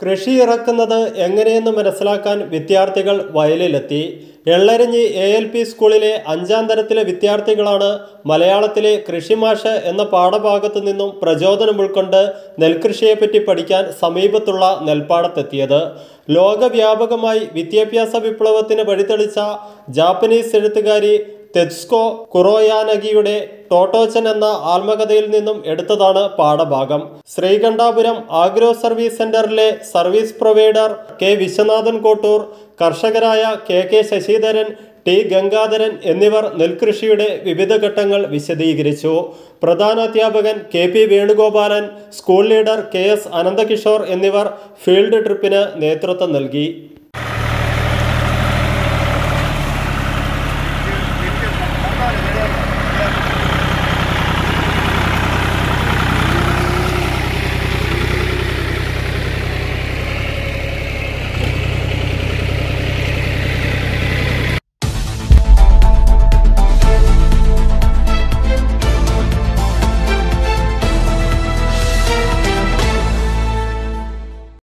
കൃഷി ഇറക്കുന്നത് എങ്ങനെയെന്ന് മനസ്സിലാക്കാൻ വിദ്യാർത്ഥികൾ വയലിലെത്തി എള്ളരിഞ്ഞി എ എൽ പി സ്കൂളിലെ അഞ്ചാം തരത്തിലെ വിദ്യാർത്ഥികളാണ് മലയാളത്തിലെ കൃഷിമാഷ് എന്ന പാഠഭാഗത്തു നിന്നും പ്രചോദനം ഉൾക്കൊണ്ട് നെൽകൃഷിയെപ്പറ്റി പഠിക്കാൻ സമീപത്തുള്ള നെൽപ്പാടത്തെത്തിയത് ലോകവ്യാപകമായി വിദ്യാഭ്യാസ വിപ്ലവത്തിന് വഴിതെളിച്ച ജാപ്പനീസ് എഴുത്തുകാരി തെത്സ്കോ കുറോയാനഗിയുടെ ടോട്ടോച്ചൻ എന്ന ആത്മകഥയിൽ നിന്നും എടുത്തതാണ് പാഠഭാഗം ശ്രീകണ്ഠാപുരം ആഗ്രോ സർവീസ് സെന്ററിലെ service provider K Viswanathan Kottur കർഷകരായ K K Sasidharan T Gangadharan എന്നിവർ നെൽകൃഷിയുടെ വിവിധ ഘട്ടങ്ങൾ വിശദീകരിച്ചു പ്രധാനാധ്യാപകൻ K P Venugopalan school leader K S Ananthakishore എന്നിവർ ഫീൽഡ് ട്രിപ്പിന് നേതൃത്വം നൽകി